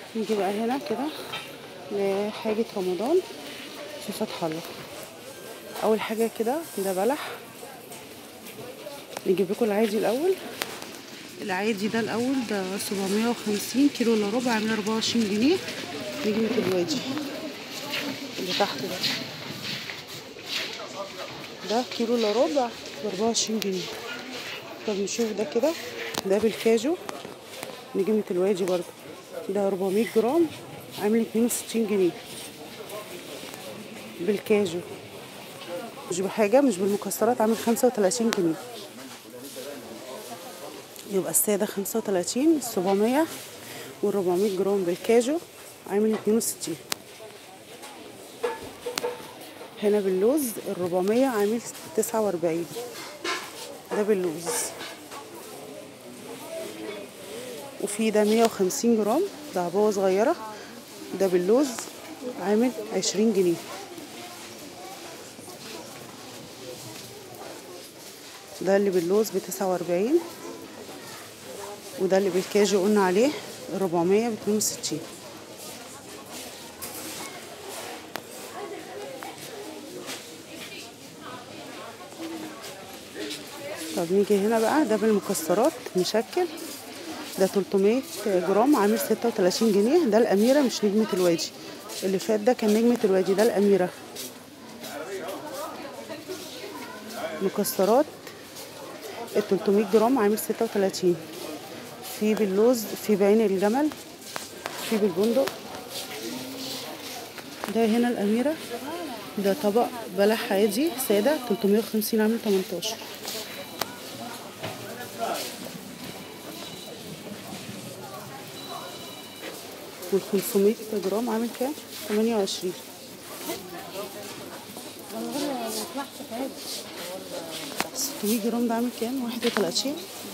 نيجي بقى هنا كده لحاجة رمضان في فتح الله أول حاجة كده ده بلح نجيب لكم العادي الأول العادي ده الأول ده 750 كيلو إلا ربع عامل 24 جنيه نجمة الوادي اللي تحت ده ده كيلو إلا ربع ب 24 جنيه طب نشوف ده كده ده بالكاجو نجمة الوادي برضه ده 400 جرام عامل 62 جنيه بالكاجو مش بحاجة مش بالمكسرات عامل 35 جنيه يبقى السادة 35 السبعمية والربعمية جرام بالكاجو عامل 62 هنا باللوز الربعمية عامل 49 ده باللوز وفي ده 150 جرام ده عبوة صغيرة ده باللوز عامل 20 جنيه ده اللي باللوز بتسعة وأربعين وده اللي بالكاجو قلنا عليه ربعمية باتنين وستين طب نيجي هنا بقى ده بالمكسرات مشكل ده 300 جرام عامل 36 جنيه ده الأميرة مش نجمة الوادي اللي فات ده كان نجمة الوادي ده الأميرة مكسرات ال 300 جرام عامل 36 في باللوز في بعين الجمل في بالبندق ده هنا الأميرة ده طبق بلح عادي سادة 350 عامل 18 وال 500 جرام عامل كام؟ 28 600 جرام ده عامل كام؟ 31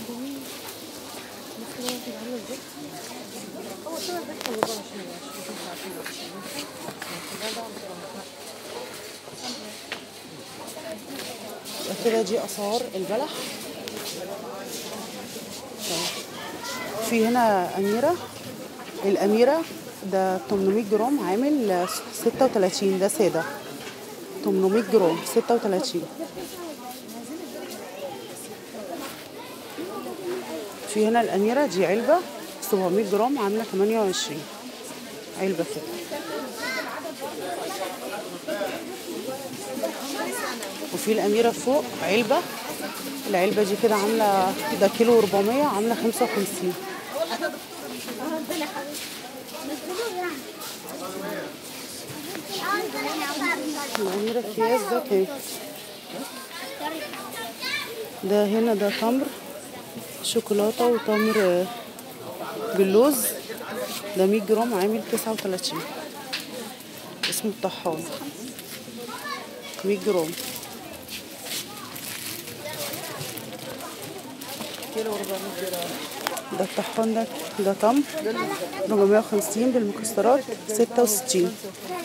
يبقى كده دي اسعار البلح طيب. في هنا اميره الاميره ده 800 جرام عامل 36 ده ساده 800 جرام 36 في هنا الأميرة دي علبة 700 جرام عاملة 28 علبة كده وفي الأميرة فوق علبة العلبة دي كده عاملة ده كيلو 400 عاملة 55 الأميرة أكياس ده كام ده هنا ده تمر شوكولاتة وتمر باللوز ده 100 جرام عامل 39 اسمه الطحان 100 جرام ده الطحان ده ده تمر 450 بالمكسرات 66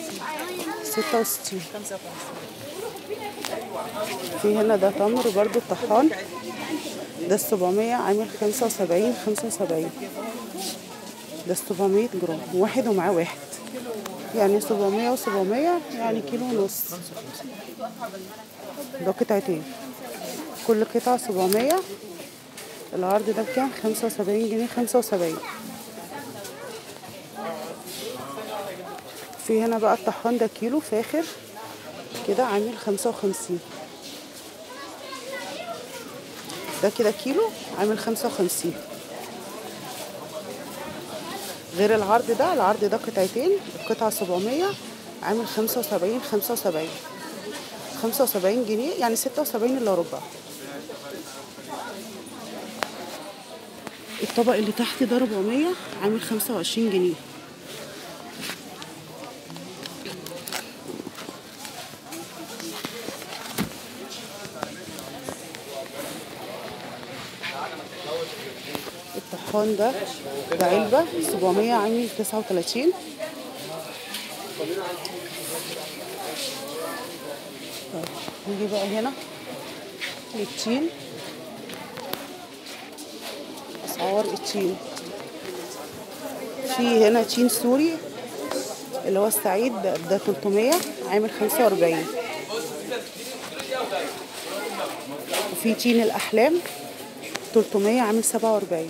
66 في هنا ده تمر برضو الطحان ده السبعمية عامل خمسة وسبعين خمسة وسبعين ده السبعمية جرام واحد ومعاه واحد يعني سبعمية وسبعمية يعني كيلو ونص ده قطعتين كل قطعة سبعمية العرض ده بكام خمسة وسبعين جنيه خمسة وسبعين في هنا بقى الطحان ده كيلو فاخر كده عامل خمسة وخمسين ده كده كيلو عامل خمسة وخمسين غير العرض ده العرض ده قطعتين القطعة سبعمية عامل خمسة وسبعين خمسة وسبعين خمسة وسبعين جنيه يعني ستة وسبعين إلا ربع الطبق اللي تحت ده ربعمية عامل خمسة وعشرين جنيه الطحان ده ده علبة 700 عامل 39 طيب نيجي بقى هنا التين أسعار التين في هنا تين سوري اللي هو السعيد ده, ده 300 عامل 45 وفي تين الأحلام 300 عامل 47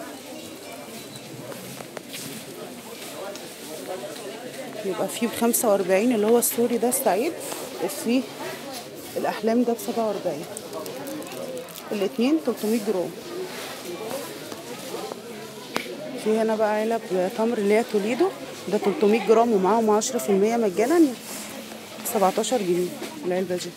يبقى في ب 45 اللي هو السوري ده السعيد وفي الأحلام ده ب 47 الاتنين 300 جرام في هنا بقى علب تمر اللي هي توليدو ده 300 جرام ومعاهم 10% مجانا 17 جنيه العلبة دي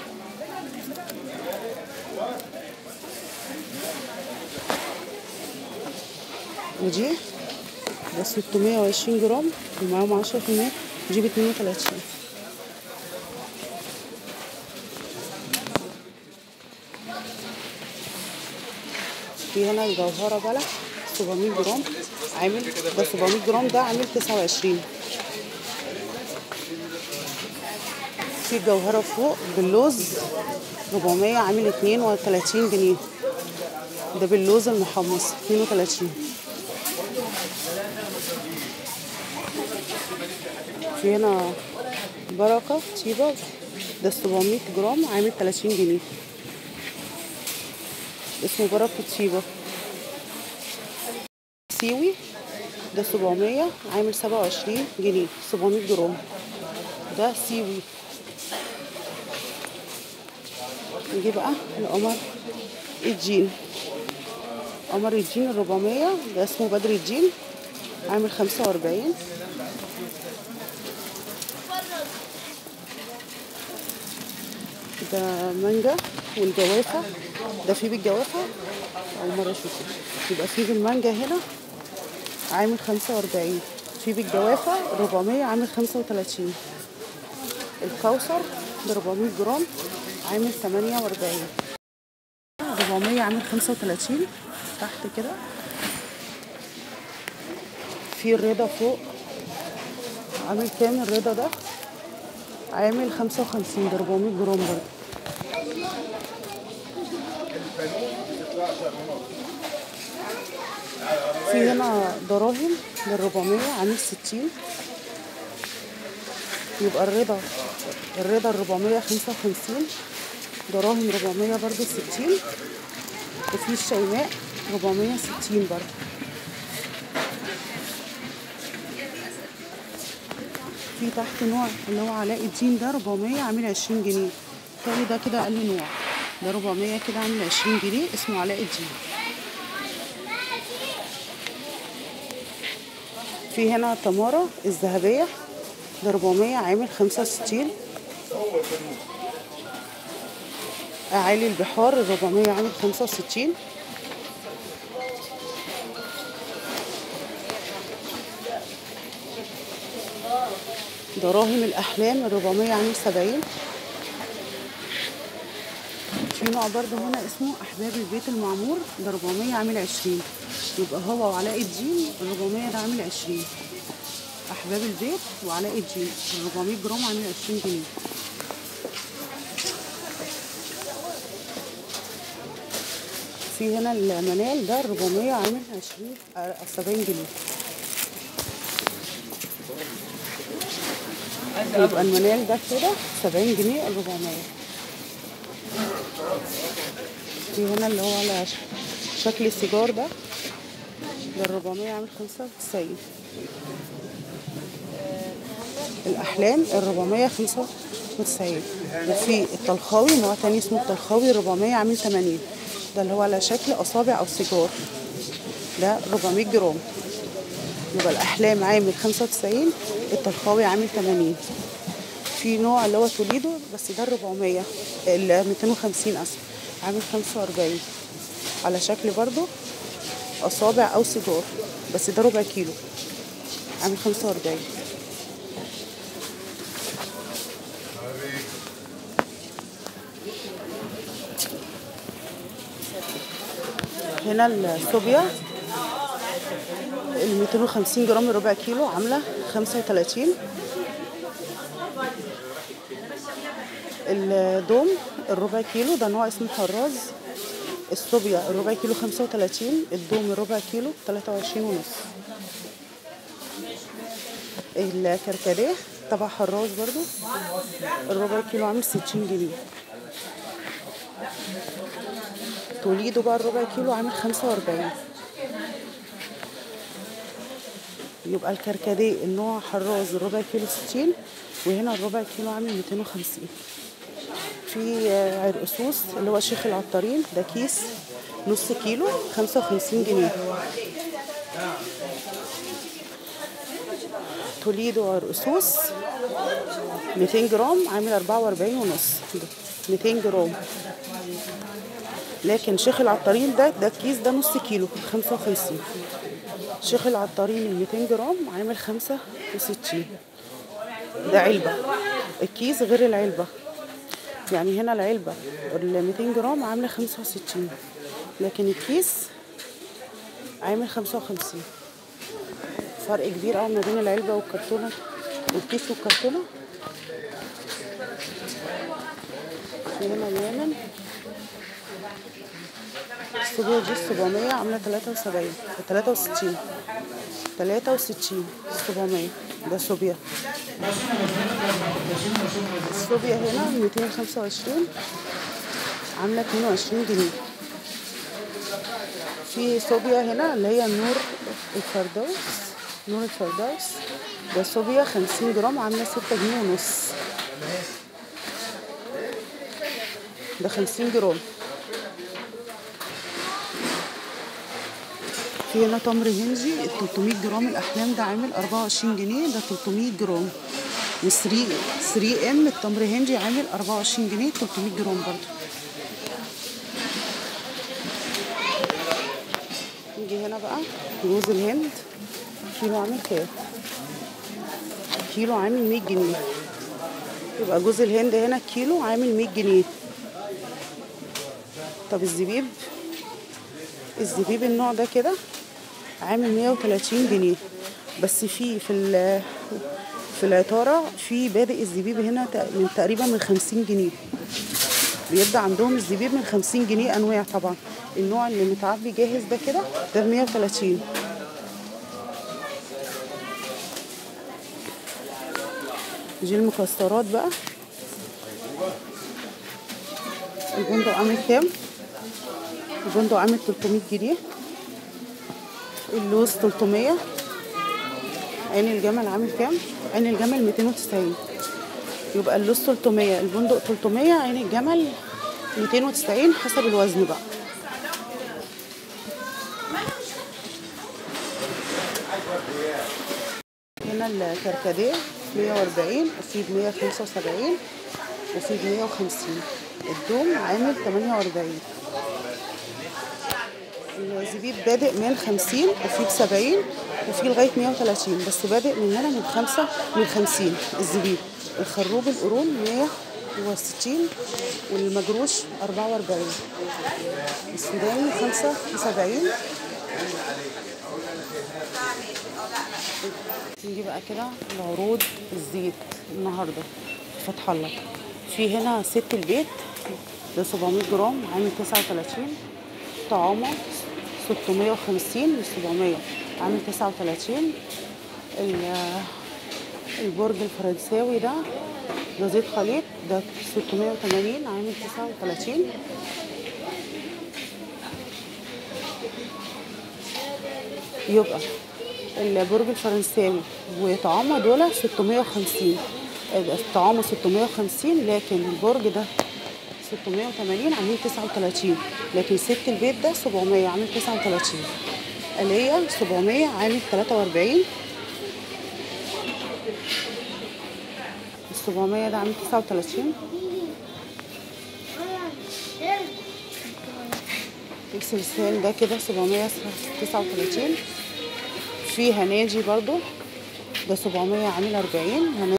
ودي ده 620 جرام ومعاهم 10% دي ب 32 في هنا الجوهرة بلح 700 جرام عامل ده 700 جرام ده عامل 29 في جوهرة فوق باللوز 400 عامل 32 جنيه ده باللوز المحمص 32 في هنا بركة طيبة ده 700 جرام عامل 30 جنيه اسمه بركة طيبة سيوي ده 700 عامل 27 جنيه 700 جرام ده سيوي نجيب بقى القمر الجين قمر الجين ال 400 ده اسمه بدر الجين عامل 45 ده مانجا والجوافة ده فيه بالجوافة أول مرة أشوفه يبقى فيه بالمانجا هنا عامل 45 فيه بالجوافة 400 عامل 35 الكوثر ب 400 جرام عامل 48 400 عامل 35 تحت كده في الرضا فوق عامل كام الرضا ده عامل 55 ب 400 جرام برضه في هنا دراهم بال 400 عامل 60 يبقى الرضا الرضا ال 455 دراهم 400 برضه 60 وفي الشيماء 460 برضه في تحت نوع اللي هو علاء الدين ده 400 عامل 20 جنيه تاني ده كده اقل نوع ده 400 كده عامل 20 جنيه اسمه علاء الدين في هنا تمارة الذهبية ده 400 عامل 65 أعالي البحار ال 400 عامل 65 دراهم الأحلام ال 400 عامل 70 في نوع برضه هنا اسمه أحباب البيت المعمور ده 400 عامل 20 يبقى هو وعلاء الدين ال 400 ده عامل 20 أحباب البيت وعلاء الدين ال 400 جرام عامل 20 جنيه في هنا المنال ده 400 عامل 20 آه، 70 جنيه يبقى المنال ده كده 70 جنيه ال 400 في هنا اللي هو على ش- شكل السيجار ده ده ال 400 عامل 95 الأحلام ال 495 وفي الطلخاوي نوع تاني اسمه الطلخاوي 400 عامل 80 ده اللي هو على شكل أصابع أو سيجار ده 400 جرام يبقى الأحلام عامل 95 الطلخاوي عامل 80 في نوع اللي هو توليدو بس ده ال 400 ال 250 اسف عامل 45 على شكل برضو اصابع او سيجار بس ده ربع كيلو عامل 45 هنا الصوبيا ال 250 جرام ربع كيلو عامله 35 الدوم الربع كيلو ده نوع اسمه حراز الصوبيا الربع كيلو 35 الدوم الربع كيلو 23 ونص الكركديه تبع حراس برضو الربع كيلو عامل ستين جنيه توليدو بقى الربع كيلو عامل خمسة وأربعين يبقى الكركديه النوع حراز الربع كيلو ستين وهنا الربع كيلو عامل ميتين وخمسين في آه، عرقسوس اللي هو شيخ العطارين ده كيس نص كيلو خمسة وخمسين جنيه توليدو عرقسوس 200 جرام عامل 44 ونص ده 200 جرام لكن شيخ العطارين ده ده الكيس ده نص كيلو 55 شيخ العطارين ال 200 جرام عامل 65 ده علبة الكيس غير العلبة يعني هنا العلبة ال 200 جرام عاملة 65 لكن الكيس عامل 55 فرق كبير قوي ما بين العلبة والكرتونة والكيس والكرتونة في هنا اليمن الصوبيا دي السبعمية عاملة تلاتة وسبعين تلاتة وستين تلاتة وستين سبعمية ده صوبيا الصوبيا هنا ميتين خمسة وعشرين عاملة اتنين وعشرين جنيه في صوبيا هنا اللي هي نور الفردوس نور الفردوس ده صوبيا خمسين جرام عاملة ستة جنيه ونص ده خمسين جرام في هنا تمر هندي 300 جرام الأحلام ده عامل 24 جنيه ده 300 جرام و3 3 ام التمر هندي عامل 24 جنيه 300 جرام برضه نيجي هنا بقى جوز الهند كيلو عامل كام كيلو عامل 100 جنيه يبقى جوز الهند هنا كيلو عامل 100 جنيه طب الزبيب الزبيب النوع ده كده عامل 130 جنيه بس في في ال- في العطارة في بادئ الزبيب هنا تق- من تقريبا من 50 جنيه بيبدأ عندهم الزبيب من 50 جنيه أنواع طبعا النوع اللي متعبي جاهز ده كده ده ب 130 دي المكسرات بقى البندق عامل كام؟ البندق عامل 300 جنيه اللوز 300 عين الجمل عامل كام؟ عين الجمل 290 يبقى اللوز 300 البندق 300 عين الجمل 290 حسب الوزن بقى هنا الكركديه 140 وفي ب 175 وفي ب 150 الدوم عامل 48 الزبيب بادئ من 50 وفي ب 70 وفي لغايه 130 بس بادئ من هنا من 5 من 50 الزبيب الخروب القرون 160 والمجروش 44 السوداني 75 نيجي بقى كده لعروض الزيت النهارده في فتح الله في هنا ست البيت ده 700 جرام عامل 39 طعامه 650 ل 700 عامل 39 ال- البرج الفرنساوي ده ده زيت خليط ده 680 عامل 39 يبقى البرج الفرنساوي وطعامه دول 650 الطعامه 650 لكن البرج ده 680 عاملين 39 لكن ست البيت ده 700 عامل 39 آلية 700 عامل 43 ال 700 ده عامل 39 اكس لسان ده كده 739 في هناجي برضو ده 700 عامل 40 هناجي